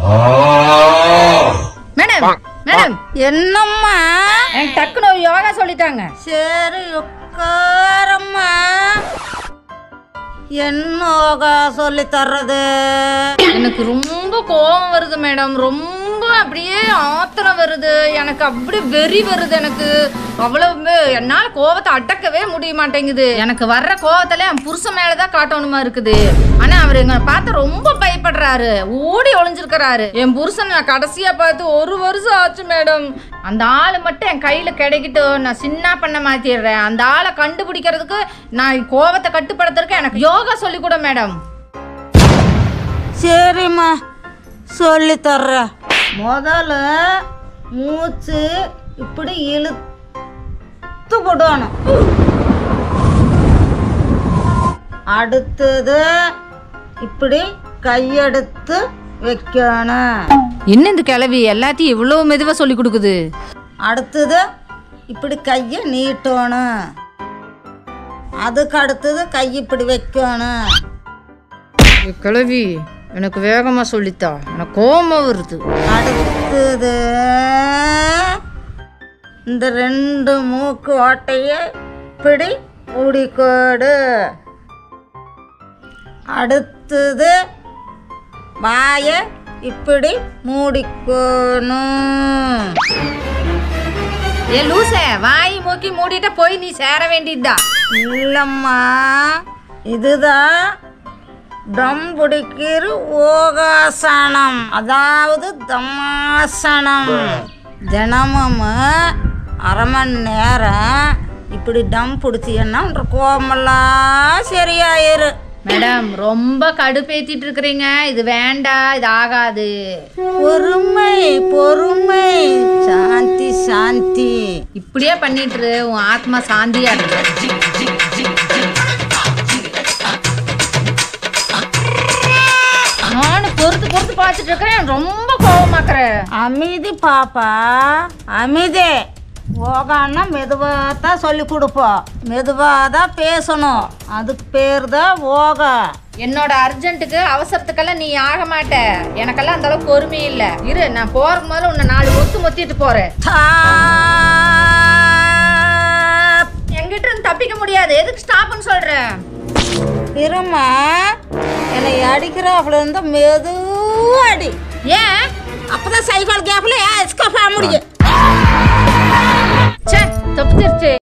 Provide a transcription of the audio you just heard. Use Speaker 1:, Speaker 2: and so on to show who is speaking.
Speaker 1: Madam madam
Speaker 2: என்னம்மா
Speaker 1: எனக்கு டக்குன்னு ஒரு யோகா சொல்லிட்டாங்க
Speaker 2: சரி உட்காரம்மா என்னோகா சொல்லி தர்றது
Speaker 1: எனக்கு ரொம்ப கோவம் வருது மேடம் ரொம்ப அப்படியே ஆத்திரம் வருது எனக்கு அப்படி வெறி வருது எனக்கு அவ்வளவு என்னால் கோவத்தை அடக்கவே முடிய மாட்டேங்குது எனக்கு வர்ற கோவத்துல என் புருஷன் மேலதான் காட்டணுமா இருக்குது ஆனா அவர் எங்க பார்த்து ரொம்ப பயப்படுறாரு ஓடி ஒளிஞ்சிருக்கிறாரு என் புருஷன் நான் கடைசியா பார்த்து ஒரு வருஷம் ஆச்சு மேடம் அந்த ஆள் மட்டும் என் கையில கிடைக்கிட்டு நான் சின்ன பண்ண மாத்திடுறேன் அந்த ஆளை கண்டுபிடிக்கிறதுக்கு நான் கோவத்தை கட்டுப்படுத்துறதுக்கு எனக்கு யோகா சொல்லி கொடு மேடம்
Speaker 2: சரிம்மா சொல்லி தர்றேன் முதல்ல மூச்சு இப்படி இழுத்து போடணும் அடுத்தது இப்படி கையெடுத்து வைக்கணும்
Speaker 1: என்ன இந்த கிளவி எல்லாத்தையும் இவ்வளோ மெதுவாக சொல்லி கொடுக்குது
Speaker 2: அடுத்தது இப்படி கையை நீட்டணும் அதுக்கு அடுத்தது கை இப்படி வைக்கணும்
Speaker 1: கிளவி எனக்கு வேகமாக சொல்லித்தா எனக்கு கோபம் வருது
Speaker 2: அடுத்தது இந்த ரெண்டு மூக்கு ஓட்டைய இப்படி மூடிக்கோடு அடுத்தது வாயை இப்படி மூடிக்கணும்
Speaker 1: ஏ லூசே வாய் மூக்கி மூடிட்ட போய் நீ சேர வேண்டியதுதான்
Speaker 2: இல்லம்மா இதுதான் தம் பிடிக்கிற ஓகாசனம் அதாவது தம்மாசனம் தினமும் அரை மணி நேரம் இப்படி டம் பிடிச்சின்னா உன்ற கோமெல்லாம் சரியாயிரு
Speaker 1: மேடம் ரொம்ப கடுப்பேத்திட்டு இருக்கிறீங்க இது வேண்டாம் இது ஆகாது
Speaker 2: பொறுமை பொறுமை சாந்தி சாந்தி
Speaker 1: இப்படியே பண்ணிட்டு இரு, உன் ஆத்மா சாந்தியா இருக்கு நானும் பொறுத்து பொறுத்து பார்த்துட்டு இருக்கிறேன் ரொம்ப கோவமாக்குறேன்
Speaker 2: அமைதி பாப்பா அமைதி யோகான்னா மெதுவாக தான் சொல்லி கொடுப்போம் மெதுவாக தான் பேசணும் அதுக்கு பேர் தான் யோகா
Speaker 1: என்னோட அர்ஜென்ட்டுக்கு அவசரத்துக்கெல்லாம் நீ ஆக மாட்ட எனக்கெல்லாம் அந்த அளவுக்கு பொறுமை இல்ல இரு நான் போறதுக்கு முதல்ல உன்னை நாலு ஒத்து மொத்திட்டு போறேன்
Speaker 2: ஸ்டாப்.
Speaker 1: என்கிட்ட இருந்து தப்பிக்க முடியாது எதுக்கு ஸ்டாப்னு சொல்றேன்
Speaker 2: இருமா என்னை அடிக்கிறாப்புல இருந்தா மெதுவா அடி
Speaker 1: ஏன்
Speaker 2: அப்பதான் சைக்கிள் கேப்ல எஸ்கப் ஆக முடியும்
Speaker 1: ச்சே தப்பிச்சிருச்சு